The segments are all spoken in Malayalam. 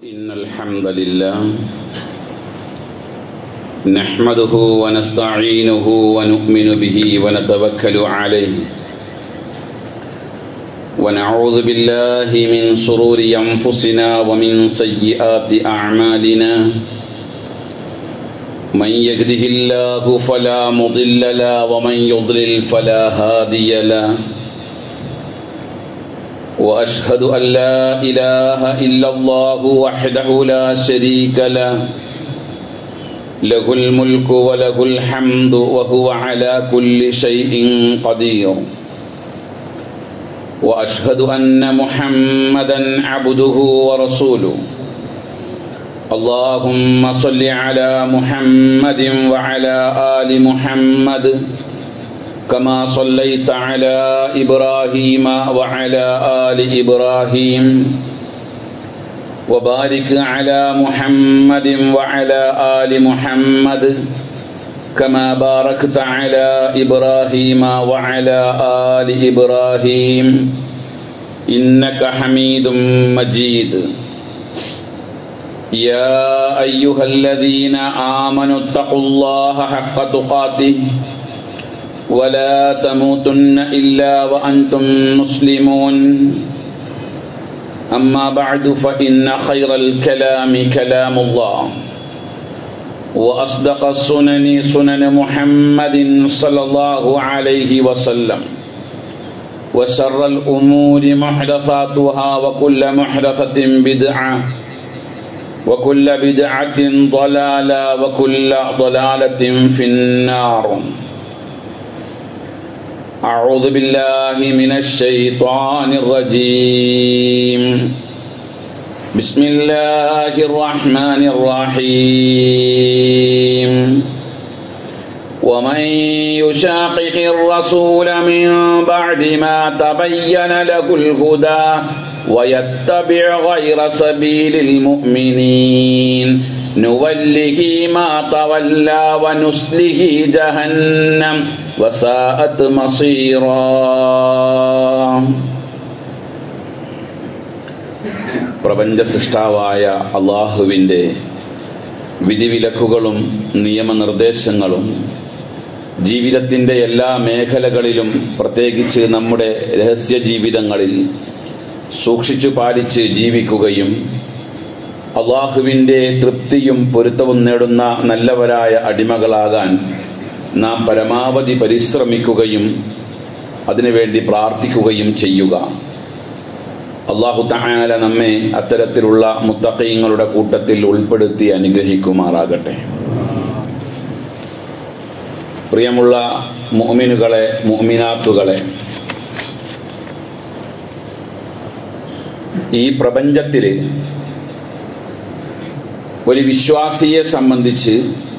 إن الحمد لله نحمده ونستعينه ونؤمن به ونتوكل عليه ونعوذ بالله من شرور أنفسنا ومن سيئات أعمالنا من يهده الله فلا مضل له ومن يضلل فلا هادي له واشهد ان لا اله الا الله وحده لا شريك له له الملك وله الحمد وهو على كل شيء قدير واشهد ان محمدا عبده ورسوله اللهم صل على محمد وعلى ال محمد كما صليت على ابراهيم وعلى ال ابراهيم وبارك على محمد وعلى ال محمد كما باركت على ابراهيم وعلى ال ابراهيم انك حميد مجيد يا ايها الذين امنوا اتقوا الله حق تقاته ولا تموتن الا وانتم مسلمون اما بعد فان خير الكلام كلام الله واصدق السنن سنن محمد صلى الله عليه وسلم وشر الامور محدثاتها وكل محدثه بدعه وكل بدعه ضلاله وكل ضلاله في النار أعوذ بالله من الشيطان الرجيم بسم الله الرحمن الرحيم ومن يشاقق الرسول من بعد ما تبين له الهدى ويتبع غير سبيل المؤمنين نوله ما تولى ونسله جهنم وساءت مصيرا പ്രപഞ്ച സൃഷ്ടാവായ അള്ളാഹുവിൻ്റെ വിധിവിലക്കുകളും നിയമനിർദ്ദേശങ്ങളും ജീവിതത്തിൻ്റെ എല്ലാ മേഖലകളിലും പ്രത്യേകിച്ച് നമ്മുടെ രഹസ്യ ജീവിതങ്ങളിൽ സൂക്ഷിച്ചു പാലിച്ച് ജീവിക്കുകയും അള്ളാഹുവിൻ്റെ തൃപ്തിയും പൊരുത്തവും നേടുന്ന നല്ലവരായ അടിമകളാകാൻ നാം പരമാവധി പരിശ്രമിക്കുകയും അതിനുവേണ്ടി പ്രാർത്ഥിക്കുകയും ചെയ്യുക അള്ളാഹു തായാല നമ്മെ അത്തരത്തിലുള്ള മുത്തക്കയങ്ങളുടെ കൂട്ടത്തിൽ ഉൾപ്പെടുത്തി അനുഗ്രഹിക്കുമാറാകട്ടെ പ്രിയമുള്ള മുഅ്മിനുകളെ മുഅ്മിനാത്തുകളെ ഈ പ്രപഞ്ചത്തിൽ ഒരു വിശ്വാസിയെ സംബന്ധിച്ച്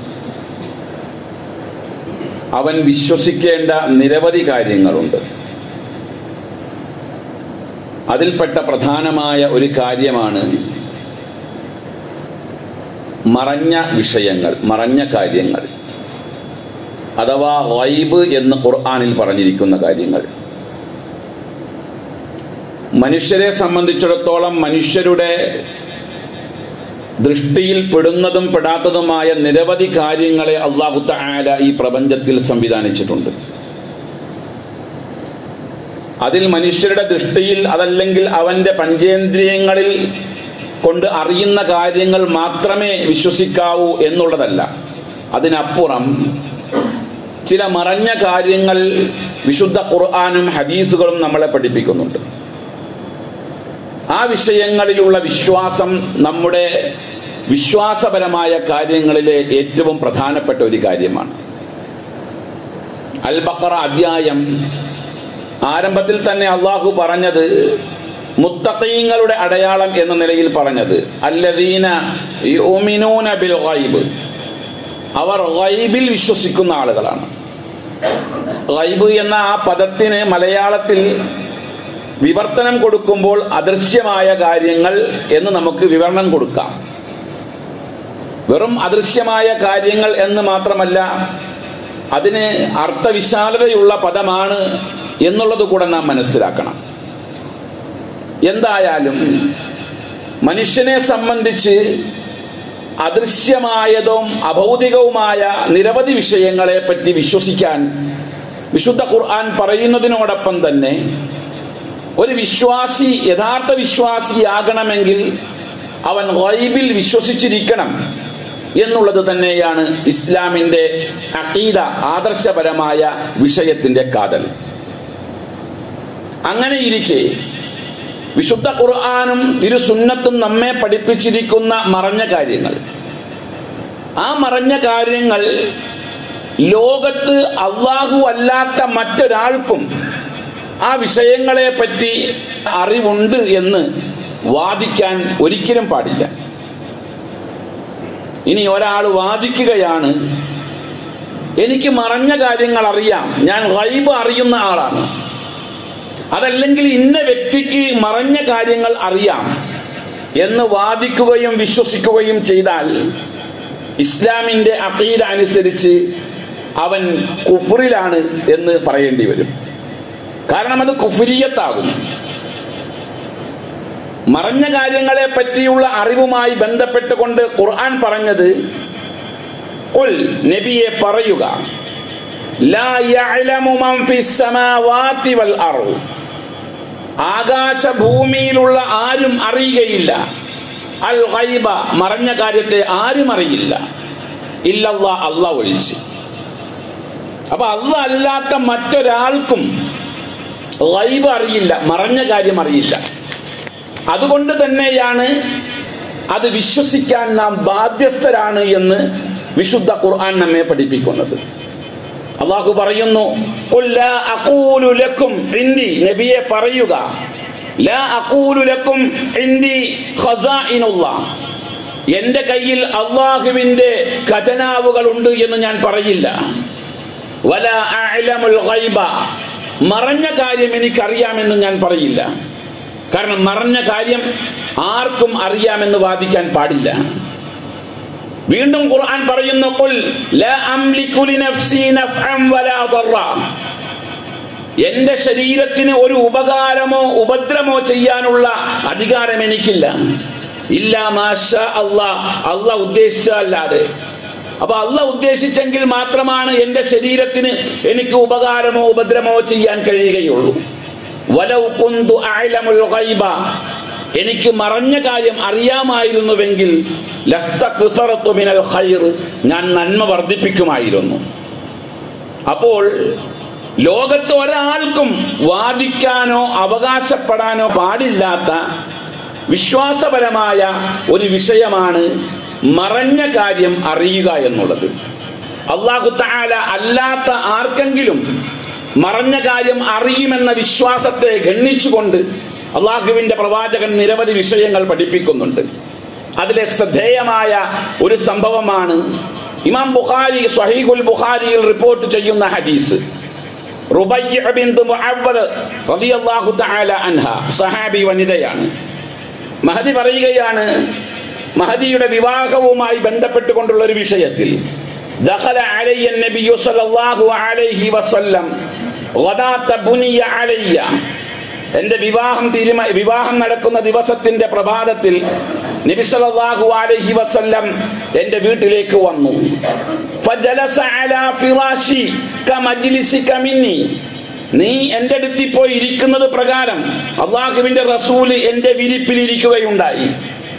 അവൻ വിശ്വസിക്കേണ്ട നിരവധി കാര്യങ്ങളുണ്ട് അതിൽപ്പെട്ട പ്രധാനമായ ഒരു കാര്യമാണ് മറഞ്ഞ വിഷയങ്ങൾ മറഞ്ഞ കാര്യങ്ങൾ അഥവാ വൈബ് എന്ന് ഖുർആാനിൽ പറഞ്ഞിരിക്കുന്ന കാര്യങ്ങൾ മനുഷ്യരെ സംബന്ധിച്ചിടത്തോളം മനുഷ്യരുടെ ദൃഷ്ടിയിൽ പെടുന്നതും പെടാത്തതുമായ നിരവധി കാര്യങ്ങളെ അള്ളാഹു താല ഈ പ്രപഞ്ചത്തിൽ സംവിധാനിച്ചിട്ടുണ്ട് അതിൽ മനുഷ്യരുടെ ദൃഷ്ടിയിൽ അതല്ലെങ്കിൽ അവന്റെ പഞ്ചേന്ദ്രിയങ്ങളിൽ കൊണ്ട് അറിയുന്ന കാര്യങ്ങൾ മാത്രമേ വിശ്വസിക്കാവൂ എന്നുള്ളതല്ല അതിനപ്പുറം ചില മറഞ്ഞ കാര്യങ്ങൾ വിശുദ്ധ ഖുർആാനും ഹദീസുകളും നമ്മളെ പഠിപ്പിക്കുന്നുണ്ട് ആ വിഷയങ്ങളിലുള്ള വിശ്വാസം നമ്മുടെ വിശ്വാസപരമായ കാര്യങ്ങളിലെ ഏറ്റവും പ്രധാനപ്പെട്ട ഒരു കാര്യമാണ് അൽ ബക്കറ അധ്യായം ആരംഭത്തിൽ തന്നെ അള്ളാഹു പറഞ്ഞത് മുത്തഖീങ്ങളുടെ അടയാളം എന്ന നിലയിൽ പറഞ്ഞത് അല്ലദീന യുമിനൂന ബിൽ ഗൈബ് അവർ ഗൈബിൽ വിശ്വസിക്കുന്ന ആളുകളാണ് ഗൈബ് എന്ന ആ പദത്തിന് മലയാളത്തിൽ വിവർത്തനം കൊടുക്കുമ്പോൾ അദൃശ്യമായ കാര്യങ്ങൾ എന്ന് നമുക്ക് വിവരണം കൊടുക്കാം വെറും അദൃശ്യമായ കാര്യങ്ങൾ എന്ന് മാത്രമല്ല അതിന് അർത്ഥവിശാലതയുള്ള പദമാണ് എന്നുള്ളത് കൂടെ നാം മനസ്സിലാക്കണം എന്തായാലും മനുഷ്യനെ സംബന്ധിച്ച് അദൃശ്യമായതും അഭൗതികവുമായ നിരവധി വിഷയങ്ങളെ പറ്റി വിശ്വസിക്കാൻ വിശുദ്ധ ഖുർആൻ പറയുന്നതിനോടൊപ്പം തന്നെ ഒരു വിശ്വാസി യഥാർത്ഥ വിശ്വാസിയാകണമെങ്കിൽ അവൻ ഗൈബിൽ വിശ്വസിച്ചിരിക്കണം എന്നുള്ളത് തന്നെയാണ് ഇസ്ലാമിന്റെ അഖീദ ആദർശപരമായ വിഷയത്തിന്റെ കാതൽ അങ്ങനെ ഇരിക്കെ വിശുദ്ധ ഖുർആാനും തിരുസുന്നത്തും നമ്മെ പഠിപ്പിച്ചിരിക്കുന്ന മറഞ്ഞ കാര്യങ്ങൾ ആ മറഞ്ഞ കാര്യങ്ങൾ ലോകത്ത് അള്ളാഹു അല്ലാത്ത മറ്റൊരാൾക്കും ആ വിഷയങ്ങളെ പറ്റി അറിവുണ്ട് എന്ന് വാദിക്കാൻ ഒരിക്കലും പാടില്ല ഇനി ഒരാൾ വാദിക്കുകയാണ് എനിക്ക് മറഞ്ഞ കാര്യങ്ങൾ അറിയാം ഞാൻ ഗൈബ് അറിയുന്ന ആളാണ് അതല്ലെങ്കിൽ ഇന്ന വ്യക്തിക്ക് മറഞ്ഞ കാര്യങ്ങൾ അറിയാം എന്ന് വാദിക്കുകയും വിശ്വസിക്കുകയും ചെയ്താൽ ഇസ്ലാമിന്റെ അക്കീദ അനുസരിച്ച് അവൻ കുഫറിലാണ് എന്ന് പറയേണ്ടി വരും കാരണം അത് കുഫുരിയത്താകും മറഞ്ഞ കാര്യങ്ങളെ പറ്റിയുള്ള അറിവുമായി ബന്ധപ്പെട്ടുകൊണ്ട് ഖുർആൻ പറഞ്ഞത് "ഖുൽ നബിയെ പറയുക ലാ യഅലമു മൻ ഫിസ് സമാവാതി വൽ അർദ് ആകാശ ഭൂമിയിലുള്ള ആരും അറിയുകയില്ല അൽ ഗൈബ മറഞ്ഞ കാര്യത്തെ ആരും അറിയില്ല ഇല്ലല്ലാ അല്ലാ ഒഴിച്ച് അപ്പൊ അല്ല അല്ലാത്ത മറ്റൊരാൾക്കും ഗൈബ് അറിയില്ല മറഞ്ഞ കാര്യം അറിയില്ല അതുകൊണ്ട് തന്നെയാണ് അത് വിശ്വസിക്കാൻ നാം ബാധ്യസ്ഥരാണ് എന്ന് വിശുദ്ധ ഖുർആൻ നമ്മെ പഠിപ്പിക്കുന്നത് അള്ളാഹു പറയുന്നു "ഖുൽ ലാ അഖൂലു ലക്കും ഇൻദി നബിയെ പറയുക ലാ അഖൂലു ലക്കും ഇൻദി ഖസാഇനുല്ലാഹ് എന്റെ കയ്യിൽ അള്ളാഹുവിന്റെ ഖജനാവുകൾ ഉണ്ട് എന്ന് ഞാൻ പറയില്ല വല അഅലമുൽ ഗൈബ മറഞ്ഞ കാര്യം എനിക്കറിയാമെന്ന് ഞാൻ പറയില്ല കാരണം മറഞ്ഞ കാര്യം ആർക്കും അറിയാമെന്ന് വാദിക്കാൻ പാടില്ല വീണ്ടും ഖുർആൻ പറയുന്നു ഖുൽ ലാ അംലികു ലിനഫ്സി നഫ്അൻ വലാ ദർറ എന്റെ ശരീരത്തിന് ഒരു ഉപകാരമോ ഉപദ്രവമോ ചെയ്യാനുള്ള അധികാരം എനിക്കില്ല ഇല്ല മാഷ അള്ളാ അള്ളാ ഉദ്ദേശിച്ചല്ലാതെ അപ്പൊ അള്ള ഉദ്ദേശിച്ചെങ്കിൽ മാത്രമാണ് എന്റെ ശരീരത്തിന് എനിക്ക് ഉപകാരമോ ഉപദ്രവമോ ചെയ്യാൻ കഴിയുകയുള്ളൂ വലൗ കുന്തു അഅലമുൽ ഗൈബ എനിക്ക് മറഞ്ഞ കാര്യം അറിയാമായിരുന്നുവെങ്കിൽ ലസ്തക്സറത്തു മിനൽ ഖൈർ ഞാൻ നന്മ വർദ്ധിപ്പിക്കുമായിരുന്നു അപ്പോൾ ലോകത്ത് ഒരാൾക്കും വാദിക്കാനോ അവകാശപ്പെടാനോ പാടില്ലാത്ത വിശ്വാസപരമായ ഒരു വിഷയമാണ് മറഞ്ഞ കാര്യം അറിയുക എന്നുള്ളത് അള്ളാഹു താല അല്ലാത്ത ആർക്കെങ്കിലും മറഞ്ഞ കാര്യം അറിയുമെന്ന വിശ്വാസത്തെ ഗണ്ണിച്ചുകൊണ്ട് അള്ളാഹുവിന്റെ പ്രവാചകൻ നിരവധി വിഷയങ്ങൾ പഠിപ്പിക്കുന്നുണ്ട് അതിലെ ശ്രദ്ധേയമായ ഒരു സംഭവമാണ് ഇമാം ബുഖാരി സ്വഹീഖുൽ ബുഖാരിയിൽ റിപ്പോർട്ട് ചെയ്യുന്ന ഹദീസ് റുബയ്യ ബിന്തു മുഅവ്വദ് റളിയല്ലാഹു തആല അൻഹ സഹാബി വനിതയാണ് മഹദി പറയുകയാണ് മഹദിയുടെ വിവാഹവുമായി ബന്ധപ്പെട്ടുകൊണ്ടുള്ള ഒരു വിഷയത്തിൽ ദഖല അലയ്യ നബിയു സല്ലല്ലാഹു അലൈഹി വസല്ലം ഗദാത ബുനിയ അലയ്യ എന്റെ വിവാഹം തീരുമാ വിവാഹം നടക്കുന്ന ദിവസത്തിന്റെ പ്രഭാതത്തിൽ നബി സല്ലല്ലാഹു അലൈഹി വസല്ലം എന്റെ വീട്ടിലേക്ക് വന്നു ഫജലസ അലാ ഫിറാശി കമജ്ലിസിക മിന്നി നീ എന്റെ അടുത്ത് പോയി ഇരിക്കുന്നത് പ്രകാരം അള്ളാഹുവിന്റെ റസൂല് എന്റെ വിരിപ്പിൽ ഇരിക്കുകയുണ്ടായി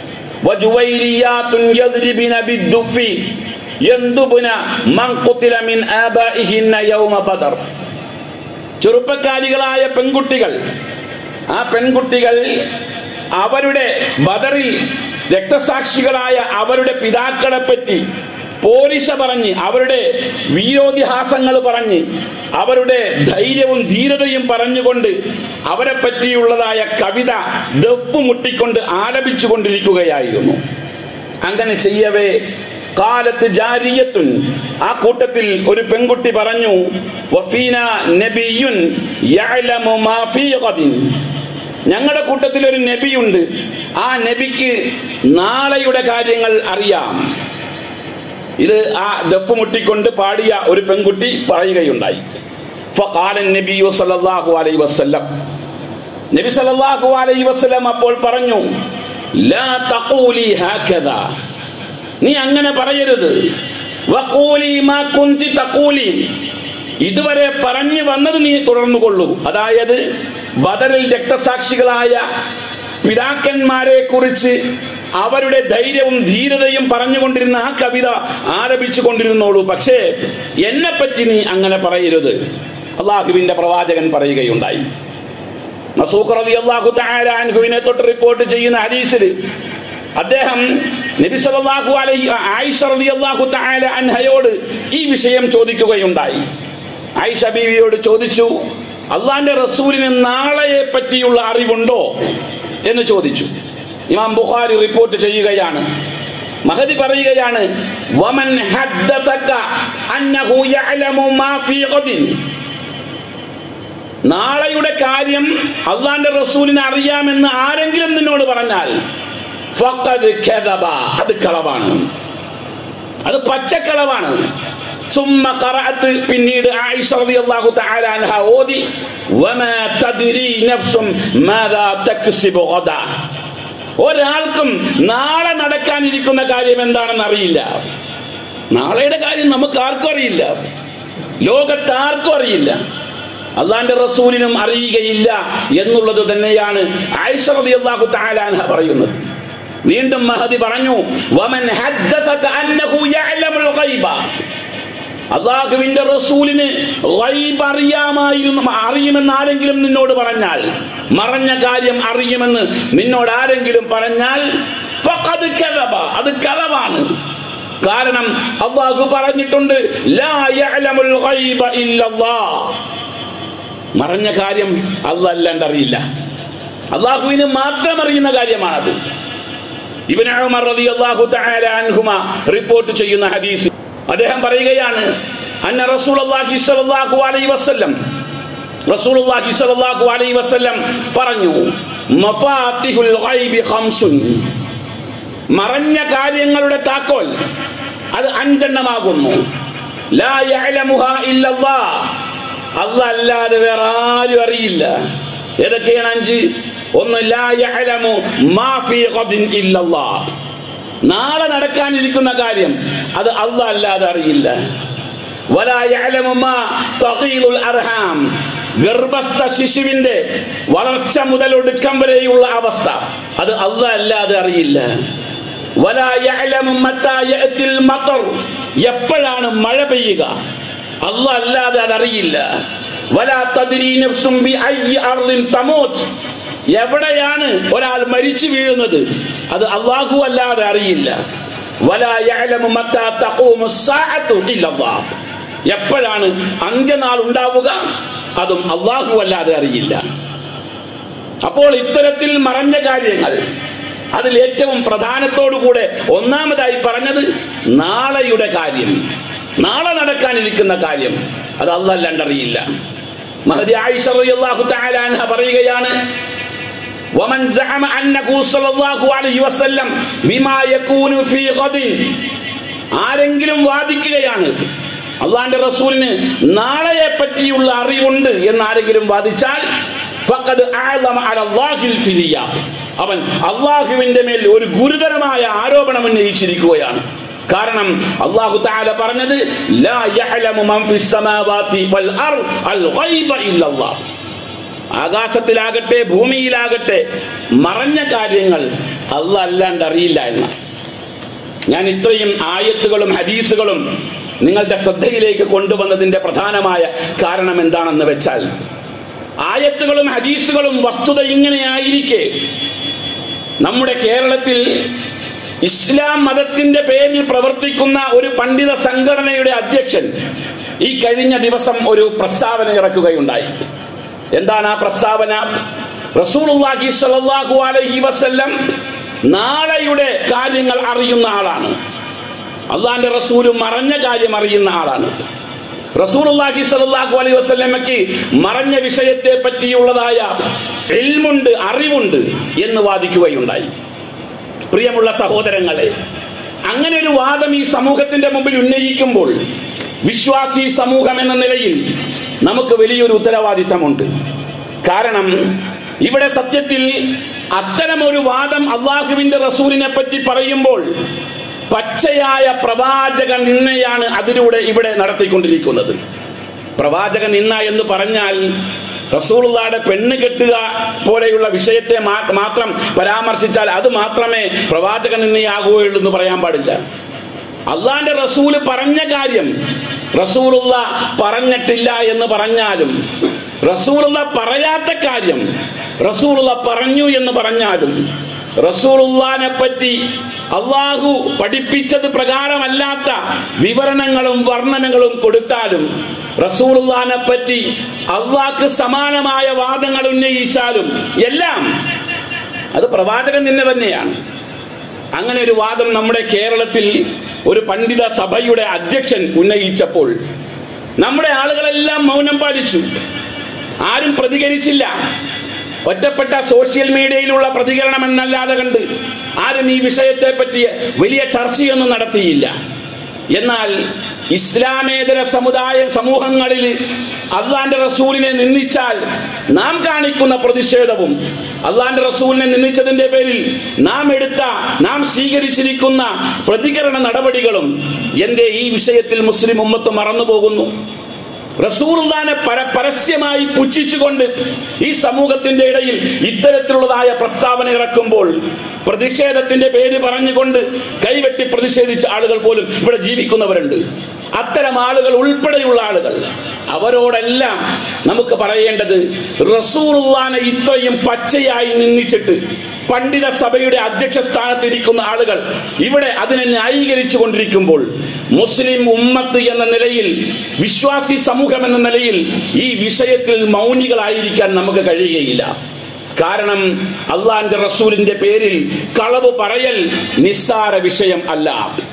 വജുവൈരിയാത്തുൻ യദ്രിബിന ബിദ്ദുഫി യന്ദുബുന മൻ ഖുതില മിൻ ആബാഇഹിന്ന യൗമ ബദർ ചെറുപ്പക്കാരികളായ പെൺകുട്ടികൾ ആ പെൺകുട്ടികൾ അവരുടെ ബദറിൽ രക്തസാക്ഷികളായ അവരുടെ പിതാക്കളെ പറ്റി പോരിശ പറഞ്ഞ് അവരുടെ വീരോതിഹാസങ്ങൾ പറഞ്ഞ് അവരുടെ ധൈര്യവും ധീരതയും പറഞ്ഞുകൊണ്ട് അവരെ പറ്റിയുള്ളതായ കവിത ദഫ് മുട്ടിക്കൊണ്ട് ആലപിച്ചു കൊണ്ടിരിക്കുകയായിരുന്നു അങ്ങനെ ചെയ്യവേ കാലത്ത് ജാരിയത്തുൻ ആ കൂട്ടത്തിൽ ഒരു പെൺകുട്ടി പറഞ്ഞു വഫീന നബിയുൻ യഅലമു മാ ഫീ ഗദിൻ ഞങ്ങളുടെ കൂട്ടത്തിൽ ഒരു നബിയുണ്ട് ആ നബിക്ക് നാളെയുടെ കാര്യങ്ങൾ അറിയാം ഇത് ആ ദഫ് മുട്ടിക്കൊണ്ട് പാടിയ ഒരു പെൺകുട്ടി പറയുകയുണ്ടായി ഫഖാലൻ നബിയു സല്ലല്ലാഹു അലൈഹി വസല്ലം നബി സല്ലല്ലാഹു അലൈഹി വസല്ലം അപ്പോൾ പറഞ്ഞു ലാ തഖൂലി ഹാകദ നീ അങ്ങനെ പറയരുത് വഖൂലി മാ കുന്തി തഖൂലി ഇതുവരെ പറഞ്ഞു വന്നത് നീ തുടർന്നു കൊള്ളൂ അതായത് ബദറിൽ രക്തസാക്ഷികളായ പിതാക്കന്മാരെ കുറിച്ച് അവരുടെ ധൈര്യവും ധീരതയും പറഞ്ഞുകൊണ്ടിരുന്ന ആ കവിത ആരംഭിച്ചു കൊണ്ടിരുന്നോളൂ പക്ഷേ എന്നെ പറ്റി നീ അങ്ങനെ പറയരുത് അള്ളാഹുവിന്റെ പ്രവാചകൻ പറയുകയുണ്ടായി മസൂഖ് റളിയല്ലാഹു തആല അൻഹുവിനെ തൊട്ട് റിപ്പോർട്ട് ചെയ്യുന്ന ഹദീസിൽ അദ്ദേഹം നബി സല്ലല്ലാഹു അലൈഹി ആയിഷ റളിയല്ലാഹു തആല അൻഹയോട് ഈ വിഷയം ചോദിക്കുകയുണ്ടായി ആയിഷ ബീവിയോട് ചോദിച്ചു അള്ളാന്റെ റസൂലിന് നാളെയെ പറ്റിയുള്ള അറിവുണ്ടോ എന്ന് ചോദിച്ചു ഇമാം ബുഖാരി റിപ്പോർട്ട് ചെയ്യുകയാണ് മഹദി പറയുകയാണ് വമൻ ഹദ്ദസക അന്നഹു യഅലമു മാ ഫീ ഗദിൻ നാളെയുടെ കാര്യം അള്ളാന്റെ റസൂലിനെ അറിയാമെന്ന് ആരെങ്കിലും നിന്നോട് പറഞ്ഞാൽ ഫഖദ് കദബ അത് കളവാണ് അത് പച്ചക്കളവാണ് സുമ്മ ഖറഅത്ത് പിന്നീട് ആയിഷ റളിയല്ലാഹു തആല അൻഹ ഓതി വമാ തദ്രി നഫ്സും മാദാ തക്സിബു ഗദാ ഒരാൾക്കും നാളെ നടക്കാനിരിക്കുന്ന കാര്യം എന്താണെന്ന് അറിയില്ല നാളെയുടെ കാര്യം നമുക്ക് ആർക്കും അറിയില്ല ലോകത്ത് ആർക്കും അറിയില്ല അള്ളാന്റെ റസൂലിനും അറിയുകയില്ല എന്നുള്ളത് തന്നെയാണ് ആയിഷ റളിയല്ലാഹു തആല അൻഹ പറയുന്നത് വീണ്ടും മഹദി പറഞ്ഞു വമൻ ഹദ്ദസക അന്നഹു യഅലമുൽ ഗൈബ അള്ളാഹുവിന്റെ റസൂലിന് ഗൈബ് അറിയാമായിരുന്നു അറിയുമെന്ന് ആരെങ്കിലും നിന്നോട് പറഞ്ഞാൽ മറഞ്ഞ കാര്യം അറിയുമെന്ന് നിന്നോട് ആരെങ്കിലും പറഞ്ഞാൽ ഫഖദ് കദബ അത് കളവാണ് കാരണം അള്ളാഹു പറഞ്ഞിട്ടുണ്ട് ലാ യഅലമുൽ ഗൈബ ഇല്ലല്ലാഹ് മറഞ്ഞ കാര്യം അള്ളാഹ് അല്ലാണ്ട് അറിയില്ല അള്ളാഹുവിന് മാത്രം അറിയുന്ന കാര്യമാണത് ഇബ്നു ഉമർ റളിയല്ലാഹു തആല അൻഹുമ റിപ്പോർട്ട് ചെയ്യുന്ന ഹദീസ് അദ്ദേഹം പറയുകയാണ് അന്ന റസൂലുള്ളാഹി സ്വല്ലല്ലാഹു അലൈഹി വസല്ലം റസൂലുള്ളാഹി സ്വല്ലല്ലാഹു അലൈഹി വസല്ലം പറഞ്ഞു മഫാത്തിഹുൽ ഗൈബി ഖംസുൻ മറഞ്ഞ കാര്യങ്ങളുടെ താക്കോൽ അത് അഞ്ചെണ്ണമാകുന്നു ലാ യഅലമുഹാ ഇല്ലല്ലാഹ് അല്ലാഹ് അല്ലാതെ വേറെ ആരും അറിയില്ല ഏതൊക്കെയാണ് അഞ്ച് ഒന്ന് ലാ യഅലമു മാ ഫീ ഗദിൻ ഇല്ലല്ലാഹ് നാളെ നടക്കാനിരിക്കുന്ന കാര്യം അത് അള്ളാഹ് അല്ലാതെ അറിയില്ല വലാ യഅലമു മാ തഗീലുൽ അർഹാം ഗർഭസ്ഥ ശിശുവിന്റെ വളർച്ച മുതൽ ഒടുക്കം വരെയുള്ള അവസ്ഥ അത് അള്ളാഹ് അല്ലാതെ അറിയില്ല വലാ യഅലമു മത്താ യഅതിൽ മطر എപ്പോഴാണ് മഴ പെയ്യുക അള്ളാഹ് അല്ലാതെ അതറിയില്ല വലാ തദ്രി നഫ്സും ബി അയ്യി അർളിൻ തമൂത്ത് എവിടെയാണ് ഒരാൾ മരിച്ചു വീഴുന്നത് അത് അള്ളാഹു അല്ലാതെ അറിയില്ല വലാ യഅലമു മത്താ തഖൂമു സ്സാഅത്തു ഇല്ലല്ലാഹ് എപ്പോഴാണ് അന്ത്യനാൾ ഉണ്ടാവുക അതും അള്ളാഹു അല്ലാതെ അറിയില്ല അപ്പോൾ ഇത്തരത്തിൽ മറഞ്ഞ കാര്യങ്ങൾ അതിൽ ഏറ്റവും പ്രധാനത്തോടുകൂടെ ഒന്നാമതായി പറഞ്ഞത് നാളെയുടെ കാര്യം നാളെ നടക്കാനിരിക്കുന്ന കാര്യം അത് അല്ലല്ലണ്ടറിയില്ല മഹദി ആയിഷ റളിയല്ലാഹു തആല അൻഹ പറയുകയാണ് ومن زعم أنه صلى الله عليه وسلم بما يكون في غد ആരെങ്കിലും വാദിക്കുകയാണ് അള്ളാന്റെ റസൂലിന് നാളെയെ പറ്റിയുള്ള അറിവുണ്ട് എന്ന് ആരെങ്കിലും വാദിച്ചാൽ ഫഖദ് അഅലമ അലല്ലാഹിൽ ഫിദിയ അവൻ അള്ളാഹുവിന്റെ മേൽ ഒരു ഗുരുതരമായ ആരോപണം ഉന്നയിച്ചിരിക്കുകയാണ് കാരണം അള്ളാഹു താല പറഞ്ഞത് ലാ യഅലമു മൻ ഫിസ് സമാവാതി വൽ അർദ് അൽ ഗൈബ ഇല്ലല്ലാഹ് ആകാശത്തിലാകട്ടെ ഭൂമിയിലാകട്ടെ മറഞ്ഞ കാര്യങ്ങൾ അല്ല അല്ലാണ്ട് അറിയില്ല എന്ന ഞാൻ ഇത്രയും ആയത്തുകളും ഹദീസുകളും നിങ്ങളുടെ ശ്രദ്ധയിലേക്ക് കൊണ്ടുവന്നതിന്റെ പ്രധാനമായ കാരണം എന്താണെന്ന് വെച്ചാൽ ആയത്തുകളും ഹദീസുകളും വസ്തുത ഇങ്ങനെയായിരിക്കെ നമ്മുടെ കേരളത്തിൽ ഇസ്ലാം മതത്തിന്റെ പേരിൽ പ്രവർത്തിക്കുന്ന ഒരു പണ്ഡിത സംഘടനയുടെ അധ്യക്ഷൻ ഈ കഴിഞ്ഞ ദിവസം ഒരു പ്രസ്താവന ഇറക്കുകയുണ്ടായി എന്താണ് ആ പ്രസ്താവന റസൂലുള്ളാഹി സ്വല്ലല്ലാഹു അലൈഹി വസല്ലം നാളെയുടെ കാര്യങ്ങൾ അറിയുന്ന ആളാണ് അള്ളാന്റെ റസൂല് മറഞ്ഞ കാര്യം അറിയുന്ന ആളാണ് റസൂലുള്ളാഹി സ്വല്ലല്ലാഹു അലൈഹി വസല്ലമയ്ക്ക് മറഞ്ഞ വിഷയത്തെ പറ്റിയുള്ളതായ ഇൽമുണ്ട് അറിവുണ്ട് എന്ന് വാദിക്കുകയുണ്ടായി പ്രിയമുള്ള സഹോദരങ്ങളെ അങ്ങനെ ഒരു വാദം ഈ സമൂഹത്തിന്റെ മുമ്പിൽ ഉന്നയിക്കുമ്പോൾ വിശ്വാസി സമൂഹം എന്ന നിലയിൽ നമുക്ക് വലിയൊരു ഉത്തരവാദിത്തമുണ്ട് കാരണം ഇവിടെ സത്യത്തിൽ അത്തരം ഒരു വാദം അള്ളാഹുവിന്റെ റസൂലിനെ പറ്റി പറയുമ്പോൾ പച്ചയായ പ്രവാചക നിന്നയാണ് അതിലൂടെ ഇവിടെ നടത്തിക്കൊണ്ടിരിക്കുന്നത് പ്രവാചക നിന്ന എന്ന് പറഞ്ഞാൽ റസൂളുള്ളാടെ പെണ്ണ് കെട്ടുക പോലെയുള്ള വിഷയത്തെ മാ- മാത്രം പരാമർശിച്ചാൽ അത് മാത്രമേ പ്രവാചക നിന്നയാകുകയുള്ളൂ എന്ന് പറയാൻ പാടില്ല അള്ളാന്റെ റസൂല് പറഞ്ഞ കാര്യം റസൂലുള്ള പറഞ്ഞിട്ടില്ല എന്ന് പറഞ്ഞാലും റസൂലുള്ള പറയാത്ത കാര്യം റസൂലുള്ള പറഞ്ഞു എന്ന് പറഞ്ഞാലും റസൂലുള്ളാനെ പറ്റി അള്ളാഹു പഠിപ്പിച്ചത് പ്രകാരമല്ലാത്ത വിവരണങ്ങളും വർണ്ണനകളും കൊടുത്താലും റസൂലുള്ളാനെ പറ്റി അള്ളാഹ്ക്ക് സമാനമായ വാദങ്ങൾ ഉന്നയിച്ചാലും എല്ലാം അത് പ്രവാചകൻ നിന്നെ തന്നെയാണ് അങ്ങനെ ഒരു വാദം നമ്മുടെ കേരളത്തിൽ ഒരു പണ്ഡിത സഭയുടെ അധ്യക്ഷൻ ഉന്നയിച്ചപ്പോൾ നമ്മുടെ ആളുകളെല്ലാം മൗനം പാലിച്ചു ആരും പ്രതികരിച്ചില്ല ഒറ്റപ്പെട്ട സോഷ്യൽ മീഡിയയിലുള്ള പ്രതികരണം എന്നല്ലാതെ കണ്ട് ആരും ഈ വിഷയത്തെ പറ്റി വലിയ ചർച്ചയൊന്നും നടത്തിയില്ല എന്നാൽ ഇസ്ലാമേതര സമുദായ സമൂഹങ്ങളിൽ അള്ളാന്റെ റസൂലിനെ നിന്ദിച്ചാൽ നാം കാണിക്കുന്ന പ്രതിഷേധവും അള്ളാന്റെ റസൂലിനെ നിന്ദിച്ചതിന്റെ പേരിൽ നാം എടുത്ത നാം സ്വീകരിച്ചിരിക്കുന്ന പ്രതികരണ നടപടികളും എന്റെ ഈ വിഷയത്തിൽ മുസ്ലിം ഉമ്മത്ത് മറന്നു പോകുന്നു റസൂൽദാനെ പര പരസ്യമായി പുച്ഛിച്ചുകൊണ്ട് ഈ സമൂഹത്തിന്റെ ഇടയിൽ ഇത്തരത്തിലുള്ളതായ പ്രസ്താവന ഇറക്കുമ്പോൾ പ്രതിഷേധത്തിന്റെ പേര് പറഞ്ഞുകൊണ്ട് കൈവെട്ടി പ്രതിഷേധിച്ച ആളുകൾ പോലും ഇവിടെ ജീവിക്കുന്നവരുണ്ട് അത്തരം ആളുകൾ ഉൾപ്പെടെയുള്ള ആളുകൾ അവരോടെല്ലാം നമുക്ക് പറയേണ്ടത് റസൂറുല്ലാനെ ഇത്രയും പച്ചയായി നിന്ദിച്ചിട്ട് പണ്ഡിത സഭയുടെ അധ്യക്ഷ സ്ഥാനത്തിരിക്കുന്ന ആളുകൾ ഇവിടെ അതിനെ ന്യായീകരിച്ചു കൊണ്ടിരിക്കുമ്പോൾ മുസ്ലിം ഉമ്മത്ത് എന്ന നിലയിൽ വിശ്വാസി സമൂഹം എന്ന നിലയിൽ ഈ വിഷയത്തിൽ മൗനികളായിരിക്കാൻ നമുക്ക് കഴിയുകയില്ല കാരണം അള്ളാന്റെ റസൂലിന്റെ പേരിൽ കളവ് പറയൽ നിസ്സാര വിഷയം അല്ല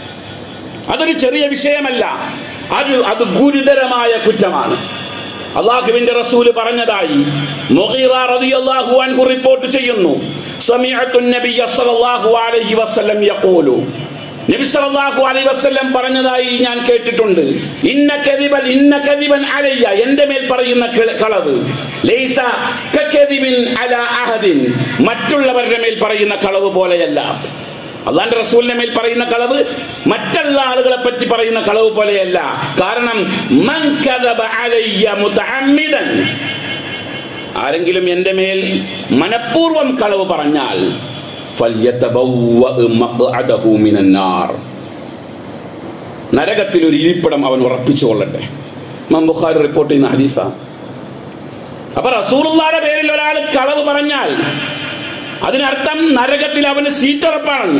അതൊരു ചെറിയ വിഷയമല്ല അത് അത് ഗുരുതരമായ കുറ്റമാണ് അള്ളാഹുവിന്റെ റസൂല് പറഞ്ഞതായി മുഗീറ റളിയല്ലാഹു അൻഹു റിപ്പോർട്ട് ചെയ്യുന്നു സമീഅത്തു നബിയ സല്ലല്ലാഹു അലൈഹി വസല്ലം യഖൂലു നബി സല്ലല്ലാഹു അലൈഹി വസല്ലം പറഞ്ഞതായി ഞാൻ കേട്ടിട്ടുണ്ട് ഇന്ന കദിബൻ ഇന്ന കദിബൻ അലയ്യ എൻ്റെ മേൽ പറയുന്ന കള- കളവ് ലൈസ കകദിബിൻ അലാ അഹദിൻ മറ്റുള്ളവരുടെ മേൽ പറയുന്ന കളവ് പോലെയല്ല അള്ളാന്റെ റസൂലിന്റെ മേൽ പറയുന്ന കളവ് മറ്റുള്ള ആളുകളെ പറ്റി പറയുന്ന കളവ് പോലെയല്ല കാരണം മൻ കദബ അലയ്യ മുതഅമ്മിദൻ ആരെങ്കിലും എൻ്റെ മേൽ മനഃപൂർവം കളവ് പറഞ്ഞാൽ ഫല്യതബവ്വഅ മഖ്അദഹു മിനൻ നാർ നരകത്തിൽ ഒരു ഇരിപ്പിടം അവൻ ഉറപ്പിച്ചു കൊള്ളട്ടെ ഇമാം ബുഖാരി റിപ്പോർട്ട് ചെയ്യുന്ന ഹദീസ അപ്പൊ റസൂലുള്ളാന്റെ പേരിൽ ഒരാൾ കളവ് പറഞ്ഞാൽ അതിനർത്ഥം നരകത്തിൽ അവന് സീറ്റ് ഉറപ്പാണെന്ന്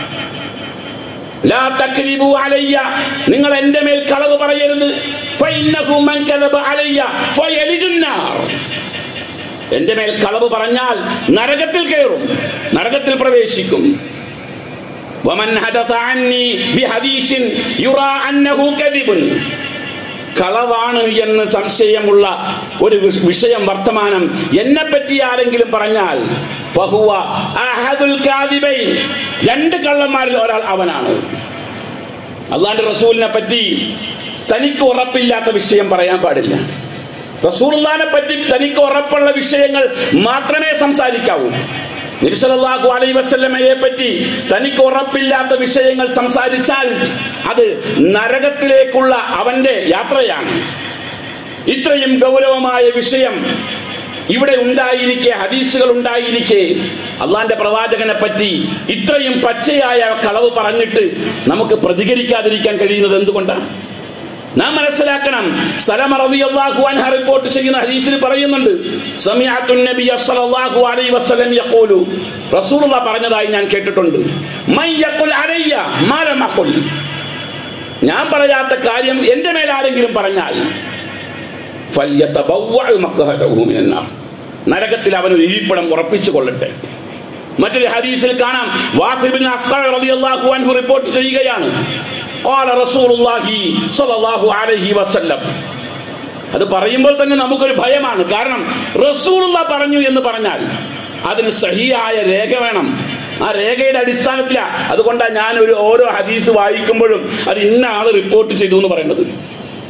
ലാ തക്രിബു അലയ്യ നിങ്ങൾ എന്റെ മേൽ കളവ് പറയരുത് ഫഇന്നഹു മൻ കദബ അലയ്യ ഫയലിജുൻ നാർ എന്റെ മേൽ കളവ് പറഞ്ഞാൽ നരകത്തിൽ കയറും നരകത്തിൽ പ്രവേശിക്കും വമൻ ഹദഥ അന്നി ബിഹദീസിൻ യുറാ അന്നഹു കദിബുൻ കളവാണ് എന്ന് സംശയമുള്ള ഒരു വിഷ- വിഷയം വർത്തമാനം എന്നെ പറ്റി ആരെങ്കിലും പറഞ്ഞാൽ ഫഹുവ അഹദുൽ കാദിബൈൻ രണ്ട് കള്ളന്മാരിൽ ഒരാൾ അവനാണ് അള്ളാന്റെ റസൂലിനെ പറ്റി തനിക്ക് ഉറപ്പില്ലാത്ത വിഷയം പറയാൻ പാടില്ല റസൂലിനെ പറ്റി തനിക്ക് ഉറപ്പുള്ള വിഷയങ്ങൾ മാത്രമേ സംസാരിക്കാവൂ നബിസലാഹു അലൈ വസ്ലമയെ പറ്റി തനിക്ക് ഉറപ്പില്ലാത്ത വിഷയങ്ങൾ സംസാരിച്ചാൽ അത് നരകത്തിലേക്കുള്ള അവന്റെ യാത്രയാണ് ഇത്രയും ഗൗരവമായ വിഷയം ഇവിടെ ഉണ്ടായിരിക്കെ ഹദീസുകൾ ഉണ്ടായിരിക്കെ അള്ളാന്റെ പ്രവാചകനെ പറ്റി ഇത്രയും പച്ചയായ കളവ് പറഞ്ഞിട്ട് നമുക്ക് പ്രതികരിക്കാതിരിക്കാൻ കഴിയുന്നത് എന്തുകൊണ്ടാണ് നാം മനസ്സിലാക്കണം സലമ റളിയല്ലാഹു അൻഹ റിപ്പോർട്ട് ചെയ്യുന്ന ഹദീസിൽ പറയുന്നുണ്ട് സമിഅത്തു നബിയ സല്ലല്ലാഹു അലൈഹി വസല്ലം യഖൂലു റസൂലുള്ളാഹ് പറഞ്ഞതായി ഞാൻ കേട്ടിട്ടുണ്ട് മൻ യഖുൽ അലയ്യ മാ ലം അഖുൽ ഞാൻ പറയാത്ത കാര്യം എൻ്റെ മേൽ ആരെങ്കിലും പറഞ്ഞാൽ ഫല്യതബവ്വഅ മഖ്അദഹു മിനൻ നാർ നരകത്തിൽ അവൻ ഒരു ഇരിപ്പിടം ഉറപ്പിച്ചു കൊള്ളട്ടെ മറ്റൊരു ഹദീസിൽ കാണാം വാസിബിൻ അസ്ഖർ റളിയല്ലാഹു അൻഹു റിപ്പോർട്ട് ചെയ്യുകയാണ് ഖാല റസൂലുള്ളാഹി സ്വല്ലല്ലാഹു അലൈഹി വസല്ലം അത് പറയുമ്പോൾ തന്നെ നമുക്കൊരു ഭയമാണ് കാരണം റസൂലുള്ള പറഞ്ഞു എന്ന് പറഞ്ഞാൽ അതിന് സഹിയായ രേഖ വേണം ആ രേഖയുടെ അടിസ്ഥാനത്തിലാണ് അതുകൊണ്ടാണ് ഞാൻ ഒരു ഓരോ ഹദീസ് വായിക്കുമ്പോഴും അത് ഇന്ന ആള് റിപ്പോർട്ട് ചെയ്തു എന്ന് പറയുന്നത്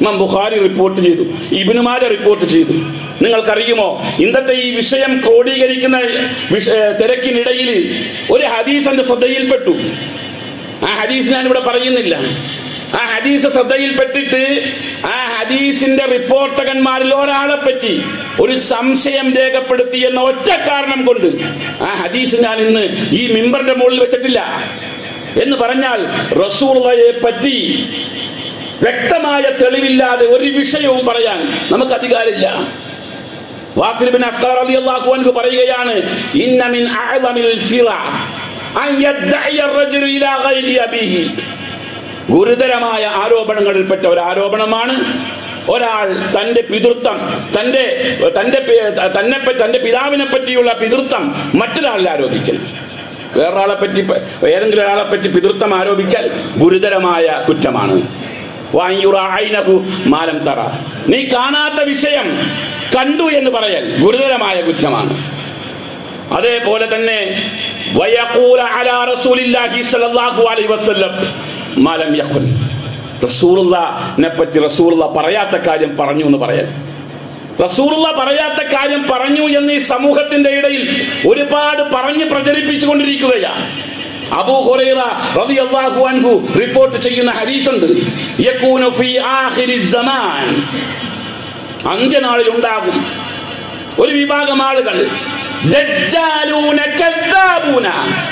ഇമാം ബുഖാരി റിപ്പോർട്ട് ചെയ്തു ഇബ്നു മാജ റിപ്പോർട്ട് ചെയ്തു നിങ്ങൾക്കറിയുമോ ഇന്നത്തെ ഈ വിഷയം ക്രോഡീകരിക്കുന്ന വിഷ- ഏ, തിരക്കിനിടയിൽ ഒരു ഹദീസ് എന്റെ ശ്രദ്ധയിൽപ്പെട്ടു ആ ഹദീസ് ഞാൻ ഇവിടെ പറയുന്നില്ല ആ ഹദീസ് ശ്രദ്ധയിൽപ്പെട്ടിട്ട് ആ ഹദീസിന്റെ റിപ്പോർട്ടകന്മാരിൽ ഒരാളെ പറ്റി ഒരു സംശയം രേഖപ്പെടുത്തി എന്ന ഒറ്റ കാരണം കൊണ്ട് ആ ഹദീസ് ഞാൻ ഇന്ന് ഈ മിമ്പറിന്റെ മുകളിൽ വെച്ചിട്ടില്ല എന്ന് പറഞ്ഞാൽ റസൂള്ളയെ പറ്റി വ്യക്തമായ തെളിവില്ലാതെ ഒരു വിഷയവും പറയാൻ നമുക്ക് അധികാരമില്ല വാസിൽ ബിൻ അസ്ഖർ റളിയല്ലാഹു അൻഹു പറയുകയാണ് ഇന്ന മിൻ അഅ്ളമിൽ ഫിറ അൻ യദ്ദഇ الرجل ഇലാ ഗൈരി അബീഹി ഗുരുതരമായ ആരോപണങ്ങളിൽപ്പെട്ട ഒരു ആരോപണമാണ് ഒരാൾ തന്റെ പിതൃത്വം തന്റെ തന്റെ പി- തന്നെ പ- തന്റെ പിതാവിനെ പറ്റിയുള്ള പിതൃത്വം മറ്റൊരാളിൽ ആരോപിക്കണം വേറൊരാളെ പറ്റി പ- ഏതെങ്കിലും ഒരാളെ പറ്റി പിതൃത്വം ആരോപിക്കൽ ഗുരുതരമായ കുറ്റമാണ് വായുറ ഐനഹു മാലം തറ നീ കാണാത്ത വിഷയം കണ്ടു എന്ന് പറയൽ ഗുരുതരമായ കുറ്റമാണ് അതേപോലെ തന്നെ വയഖൂല അലാ റസൂലില്ലാഹി സ്വല്ലല്ലാഹു അലൈഹി വസല്ലം മാലം യഖുൽ റസൂലുള്ളാഹിനെ പറ്റി റസൂലുള്ള പറയാത്ത കാര്യം പറഞ്ഞു എന്ന് പറയാൻ റസൂലുള്ള പറയാത്ത കാര്യം പറഞ്ഞു എന്ന് ഈ സമൂഹത്തിന്റെ ഇടയിൽ ഒരുപാട് പറഞ്ഞ് പ്രചരിപ്പിച്ചുകൊണ്ടിരിക്കുകയാണ് അബൂ ഹുറൈറ റളിയല്ലാഹു അൻഹു റിപ്പോർട്ട് ചെയ്യുന്ന ഹദീസുണ്ട് യകൂനു ഫീ ആഖിരി സമാൻ അന്ത്യനാളിൽ ഉണ്ടാകും ഒരു വിഭാഗം ആളുകൾ ദജ്ജാലൂന കദ്ദാബൂന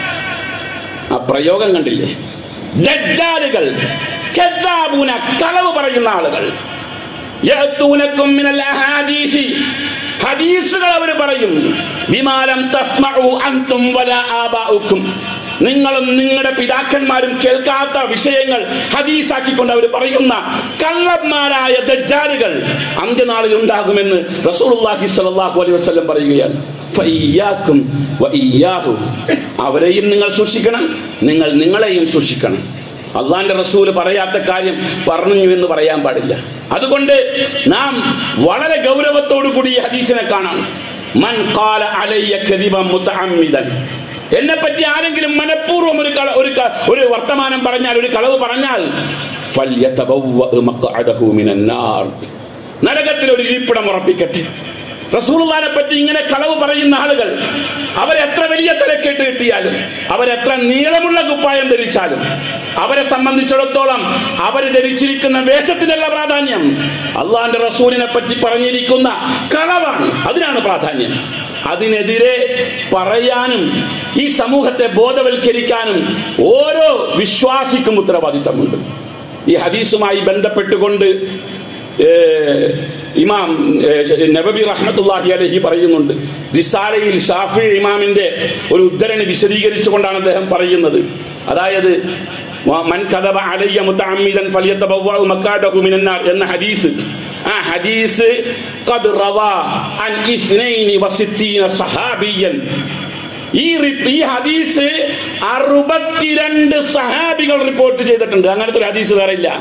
ആ പ്രയോഗം കണ്ടില്ലേ ദജ്ജാലുകൾ കദ്ദാബൂന കളവ് പറയുന്ന ആളുകൾ യഅ്തൂനക്കും മിനൽ അഹാദീസി ഹദീസുകൾ അവർ പറയും വിമാലം തസ്മഉ അൻതും വല ആബാഉക്കും നിങ്ങളും നിങ്ങളുടെ പിതാക്കന്മാരും കേൾക്കാത്ത വിഷയങ്ങൾ ഹദീസാക്കിക്കൊണ്ട് അവർ പറയുന്ന കള്ളന്മാരായ ദജ്ജാലുകൾ അന്ത്യനാളിൽ ഉണ്ടാകുമെന്ന് റസൂലുള്ളാഹി സ്വല്ലല്ലാഹു അലൈഹി വസല്ലം പറയുകയാണ് ഫഇയ്യാക്കും വഇയ്യാഹു അവരെയും നിങ്ങൾ സൂക്ഷിക്കണം നിങ്ങൾ നിങ്ങളെയും സൂക്ഷിക്കണം അള്ളാന്റെ റസൂല് പറയാത്ത കാര്യം പറഞ്ഞു എന്ന് പറയാൻ പാടില്ല അതുകൊണ്ട് നാം വളരെ ഗൗരവത്തോടു കൂടി ഈ ഹദീസിനെ കാണാം മൻ ഖാല അലയ്യ കദിബൻ മുതഅമ്മിദൻ എന്നെ പറ്റി ആരെങ്കിലും മനഃപൂർവ്വം ഒരു കള ഒരു ക- ഒരു വർത്തമാനം പറഞ്ഞാൽ ഒരു കളവ് പറഞ്ഞാൽ ഫല്യതബവ്വ മഖ്അദഹു മിനൻ നാർ നരകത്തിൽ ഒരു ഇരിപ്പിടം ഉറപ്പിക്കട്ടെ റസൂലുള്ളാനെ പറ്റി ഇങ്ങനെ കളവ് പറയുന്ന ആളുകൾ അവരെത്ര വലിയ തലക്കെട്ട് കിട്ടിയാലും അവരെത്ര നീളമുള്ള കുപ്പായം ധരിച്ചാലും അവരെ സംബന്ധിച്ചിടത്തോളം അവർ ധരിച്ചിരിക്കുന്ന വേഷത്തിനല്ല പ്രാധാന്യം അള്ളാന്റെ റസൂലിനെ പറ്റി പറഞ്ഞിരിക്കുന്ന കളവാണ് അതിനാണ് പ്രാധാന്യം അതിനെതിരെ പറയാനും ഈ സമൂഹത്തെ ബോധവൽക്കരിക്കാനും ഓരോ വിശ്വാസിക്കും ഉത്തരവാദിത്തമുണ്ട് ഈ ഹദീസുമായി ബന്ധപ്പെട്ടുകൊണ്ട് ഏഹ്, ഇമാം ഏഹ്, നബബി റഹ്മത്തുല്ലാഹി അലഹി പറയുന്നുണ്ട് റിസാലയിൽ ഷാഫി ഇമാമിന്റെ ഒരു ഉദ്ധരണി വിശദീകരിച്ചുകൊണ്ടാണ് അദ്ദേഹം പറയുന്നത് അതായത് വ- മൻ കദബ അലയ്യ മുതഅമ്മിദൻ ഫലിയതബവ്വഉ മഖാദഹു മിനന്നാർ എന്ന ഹദീസ് ആ ഹദീസ് ഖദ് റവാ അൻ ഇസ്നൈനി വസിത്തീന സഹാബിയൻ ഈ റി- ഈ ഹദീസ് അറുപത്തിരണ്ട് സഹാബികൾ റിപ്പോർട്ട് ചെയ്തിട്ടുണ്ട് അങ്ങനത്തെ ഒരു ഹദീസ് വേറെ ഇല്ല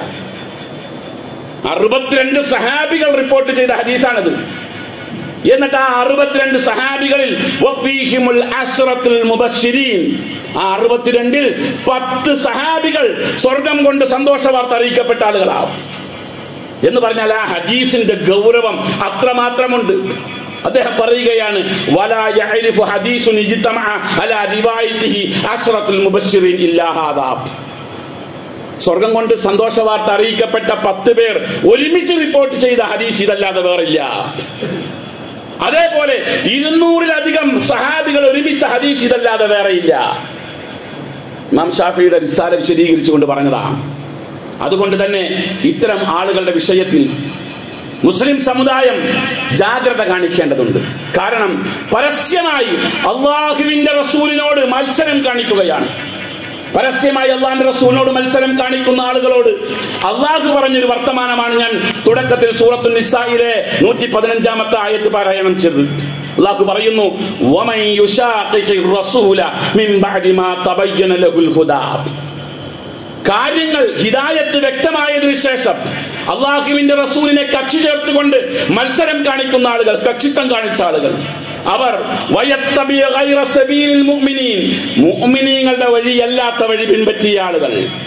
അറുപത്തിരണ്ട് സഹാബികൾ റിപ്പോർട്ട് ചെയ്ത ഹദീസാണത് എന്നിട്ട് ആ അറുപത്തിരണ്ട് സഹാബികളിൽ വഫീഹിമുൽ അശ്റത്തുൽ മുബശ്ശിരീൻ ആ അറുപത്തിരണ്ടിൽ പത്ത് സഹാബികൾ സ്വർഗം കൊണ്ട് സന്തോഷ വാർത്ത അറിയിക്കപ്പെട്ട ആളുകളാവും എന്ന് പറഞ്ഞാൽ ആ ഹദീസിന്റെ ഗൗരവം അത്രമാത്രമുണ്ട് അദ്ദേഹം പറയുകയാണ് വലാ യഅരിഫു ഹദീസുൻ ഇജ്തമഅ അലാ റിവായത്തിഹി അശ്റത്തുൽ മുബശ്ശിരീൻ ഇല്ലാ ഹാദാ സ്വർഗം കൊണ്ട് സന്തോഷ വാർത്ത അറിയിക്കപ്പെട്ട പത്ത് പേർ ഒരുമിച്ച് റിപ്പോർട്ട് ചെയ്ത ഹദീസ് ഇതല്ലാതെ വേറില്ല അതേപോലെ ഇരുന്നൂറിലധികം സഹാബികൾ ഒരുമിച്ച ഹദീസ് ഇതല്ലാതെ വേറെയില്ല ഇമാം ഷാഫിയുടെ റിസാല വിശദീകരിച്ചുകൊണ്ട് പറഞ്ഞതാണ് അതുകൊണ്ട് തന്നെ ഇത്തരം ആളുകളുടെ വിഷയത്തിൽ മുസ്ലിം സമുദായം ജാഗ്രത കാണിക്കേണ്ടതുണ്ട് കാരണം പരസ്യമായി അള്ളാഹുവിന്റെ റസൂലിനോട് മത്സരം കാണിക്കുകയാണ് പരസ്യമായി അള്ളാഹിന്റെ റസൂലിനോട് മത്സരം കാണിക്കുന്ന ആളുകളോട് അള്ളാഹു പറഞ്ഞൊരു വർത്തമാനമാണ് ഞാൻ തുടക്കത്തിൽ സൂറത്തു നിസായിലെ നൂറ്റി പതിനഞ്ചാമത്തെ ആയത്ത് പാരായണം ചെയ്തത് അള്ളാഹു പറയുന്നു "വമൻ യുശാഖിഖിർ റസൂല മിൻ ബഅദി മാ തബയ്യന ലഹുൽ ഹുദാ കാര്യങ്ങൾ ഹിദായത്ത് വ്യക്തമായതിനു ശേഷം അള്ളാഹുവിന്റെ റസൂലിനെ കക്ഷി ചേർത്തുകൊണ്ട് മത്സരം കാണിക്കുന്ന ആളുകൾ കക്ഷിത്വം കാണിച്ച ആളുകൾ അവർ വയത്തബിയ ഗൈറ സബീലിൽ മുഅ്മിനീൻ മുഅ്മിനീങ്ങളുടെ വഴിയല്ലാത്ത വഴി പിൻപറ്റിയ ആളുകൾ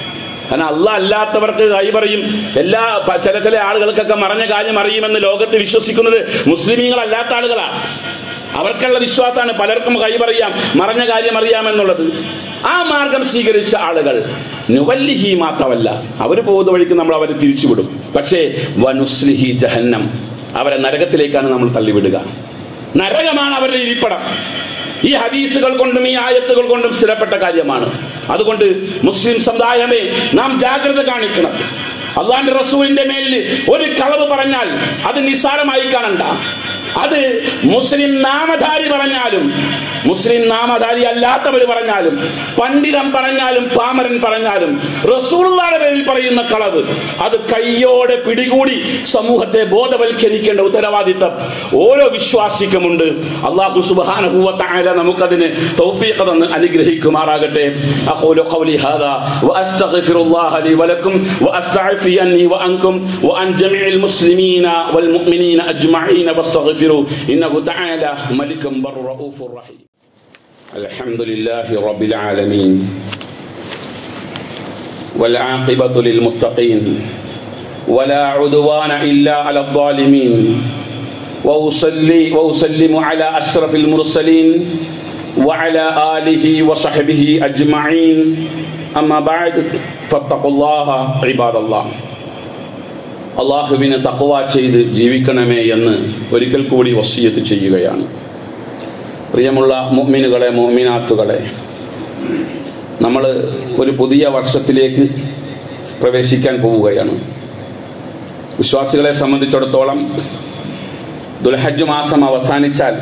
കാരണം അല്ല അല്ലാത്തവർക്ക് കൈ പറയും എല്ലാ പ- ചില ചില ആളുകൾക്കൊക്കെ മറഞ്ഞ കാര്യം അറിയുമെന്ന് ലോകത്ത് വിശ്വസിക്കുന്നത് മുസ്ലിമീങ്ങൾ അല്ലാത്ത ആളുകളാണ് അവർക്കുള്ള വിശ്വാസമാണ് പലർക്കും കൈ പറയാം മറഞ്ഞ കാര്യം അറിയാമെന്നുള്ളത് ആ മാർഗം സ്വീകരിച്ച ആളുകൾ നുവല്ലിഹി മാത്രമല്ല അവർ പോകുന്ന വഴിക്ക് നമ്മൾ അവരെ തിരിച്ചുവിടും പക്ഷേ വനുസ്ലിഹി ജഹന്നം അവരെ നരകത്തിലേക്കാണ് നമ്മൾ തള്ളിവിടുക നരകമാണ് അവരുടെ ഇരിപ്പിടം ഈ ഹദീസുകൾ കൊണ്ടും ഈ ആയത്തുകൾ കൊണ്ടും സ്ഥിരപ്പെട്ട കാര്യമാണ് അതുകൊണ്ട് മുസ്ലിം സമുദായമേ നാം ജാഗ്രത കാണിക്കണം അള്ളാന്റെ റസൂലിന്റെ മേലിൽ ഒരു കളവ് പറഞ്ഞാൽ അത് നിസ്സാരമായി കാണണ്ട അത് മുസ്ലിം നാമധാരി പറഞ്ഞാലും മുസ്ലിം നാമധാരി അല്ലാത്തവർ പറഞ്ഞാലും പണ്ഡിതൻ പറഞ്ഞാലും പാമരൻ പറഞ്ഞാലും റസൂളുള്ളാടെ പേരിൽ പറയുന്ന കളവ് അത് കയ്യോടെ പിടികൂടി സമൂഹത്തെ ബോധവൽക്കരിക്കേണ്ട ഉത്തരവാദിത്തം ഓരോ വിശ്വാസിക്കുമുണ്ട് അള്ളാഹു സുബ്ഹാനഹു വ തആല നമുക്കതിന് തൗഫീഖ് തന്ന് അനുഗ്രഹിക്കുമാറാകട്ടെ അഖൂലു ഖൗലി ഹാദാ വഅസ്തഗ്ഫിറുല്ലാഹ ലി വലക്കും വഅസ്തഗ്ഫി അന്നി വഅൻകും വഅൻ ജമീഇൽ മുസ്ലിമീന വൽ മുഅ്മിനീന അജ്മഈന ഫاستغفروا إنه تعالى ملك بر رؤوف رحيم الحمد لله رب العالمين والعاقبة للمتقين ولا عدوان إلا على الظالمين وأصلي وأسلم على أشرف المرسلين وعلى آله وصحبه أجمعين أما بعد فاتقوا الله عباد الله അള്ളാഹുവിനെ തക്കവ ചെയ്ത് ജീവിക്കണമേ എന്ന് ഒരിക്കൽ കൂടി വസീയത്ത് ചെയ്യുകയാണ് പ്രിയമുള്ള മുഅ്മിനുകളെ മുഅ്മിനാത്തുകളെ നമ്മൾ ഒരു പുതിയ വർഷത്തിലേക്ക് പ്രവേശിക്കാൻ പോവുകയാണ് വിശ്വാസികളെ സംബന്ധിച്ചിടത്തോളം ദുൽഹജ്ജ് മാസം അവസാനിച്ചാൽ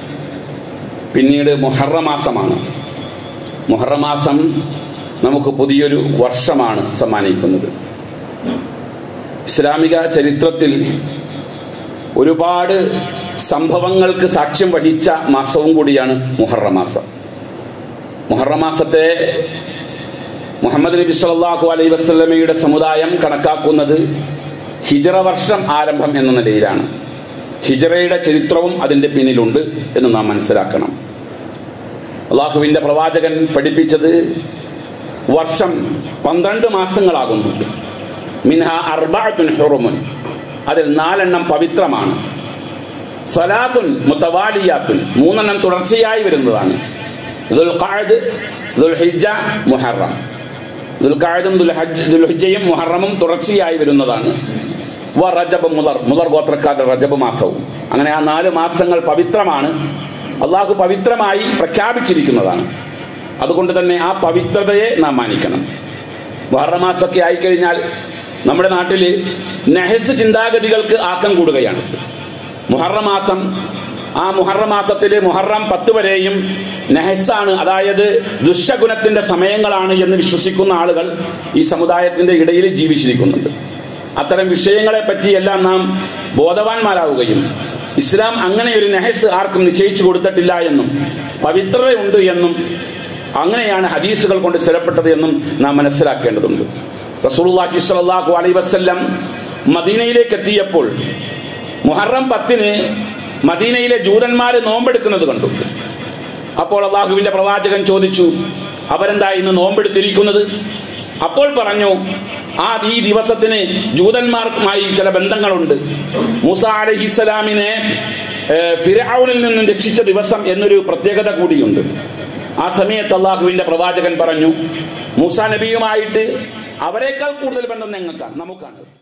പിന്നീട് മുഹറ മാസമാണ് മുഹറ മാസം നമുക്ക് പുതിയൊരു വർഷമാണ് സമ്മാനിക്കുന്നത് ഇസ്ലാമിക ചരിത്രത്തിൽ ഒരുപാട് സംഭവങ്ങൾക്ക് സാക്ഷ്യം വഹിച്ച മാസവും കൂടിയാണ് മുഹറ മാസം മുഹറ മാസത്തെ മുഹമ്മദ് നബി സല്ലല്ലാഹു അലൈഹി വസല്ലമയുടെ സമുദായം കണക്കാക്കുന്നത് ഹിജറ വർഷം ആരംഭം എന്ന നിലയിലാണ് ഹിജറയുടെ ചരിത്രവും അതിൻ്റെ പിന്നിലുണ്ട് എന്ന് നാം മനസ്സിലാക്കണം അള്ളാഹുവിൻ്റെ പ്രവാചകൻ പഠിപ്പിച്ചത് വർഷം പന്ത്രണ്ട് മാസങ്ങളാകുന്നു മിൻഹ അർബഅത്തുൻ ഹുറുമുൻ അതിൽ നാലെണ്ണം പവിത്രമാണ് സലാത്തുൻ മുത്തവാലിയാത്തുൻ മൂന്നെണ്ണം തുടർച്ചയായി വരുന്നതാണ് ദുൽഖഅദ് ദുൽഹിജ്ജ മുഹറം ദുൽഖഅദും ദുൽഹജ്ജ് ദുൽഹിജ്ജയും മുഹറമും തുടർച്ചയായി വരുന്നതാണ് വ റജബ് മുദർ മുദർ ഗോത്രക്കാരുടെ റജബ് മാസവും അങ്ങനെ ആ നാല് മാസങ്ങൾ പവിത്രമാണ് അള്ളാഹു പവിത്രമായി പ്രഖ്യാപിച്ചിരിക്കുന്നതാണ് അതുകൊണ്ട് തന്നെ ആ പവിത്രതയെ നാം മാനിക്കണം മുഹറമാസമൊക്കെ ആയിക്കഴിഞ്ഞാൽ നമ്മുടെ നാട്ടിൽ നെഹസ് ചിന്താഗതികൾക്ക് ആക്കം കൂടുകയാണ് മുഹറം മാസം ആ മുഹറം മാസത്തിൽ മുഹറം പത്ത് വരെയും നെഹസാണ് അതായത് ദുശഗുണത്തിന്റെ സമയങ്ങളാണ് എന്ന് വിശ്വസിക്കുന്ന ആളുകൾ ഈ സമുദായത്തിന്റെ ഇടയിൽ ജീവിച്ചിരിക്കുന്നുണ്ട് അത്തരം വിഷയങ്ങളെ പറ്റിയെല്ലാം നാം ബോധവാന്മാരാവുകയും ഇസ്ലാം അങ്ങനെ ഒരു നെഹസ് ആർക്കും നിശ്ചയിച്ചു കൊടുത്തിട്ടില്ല എന്നും പവിത്രതയുണ്ട് എന്നും അങ്ങനെയാണ് ഹദീസുകൾ കൊണ്ട് സ്ഥിരപ്പെട്ടത് എന്നും നാം മനസ്സിലാക്കേണ്ടതുണ്ട് റസൂലുള്ളാഹി സ്വല്ലല്ലാഹു അലൈഹി വസല്ലം മദീനയിലേക്ക് എത്തിയപ്പോൾ മുഹറം പത്തിന് മദീനയിലെ ജൂതന്മാർ നോമ്പെടുക്കുന്നത് കണ്ടു അപ്പോൾ അള്ളാഹുവിന്റെ പ്രവാചകൻ ചോദിച്ചു അവരെന്താ ഇന്ന് നോമ്പെടുത്തിരിക്കുന്നത് അപ്പോൾ പറഞ്ഞു ആ ഈ ദിവസത്തിന് ജൂതന്മാർക്കുമായി ചില ബന്ധങ്ങളുണ്ട് മൂസ അലഹിസ്സലാമിനെ ഫിറൌനിൽ നിന്നും രക്ഷിച്ച ദിവസം എന്നൊരു പ്രത്യേകത കൂടിയുണ്ട് ആ സമയത്ത് അള്ളാഹുവിന്റെ പ്രവാചകൻ പറഞ്ഞു മൂസ നബിയുമായിട്ട് അവരെക്കാൾ കൂടുതൽ ബന്ധം ഞങ്ങൾക്കാണ് നമുക്കാണ്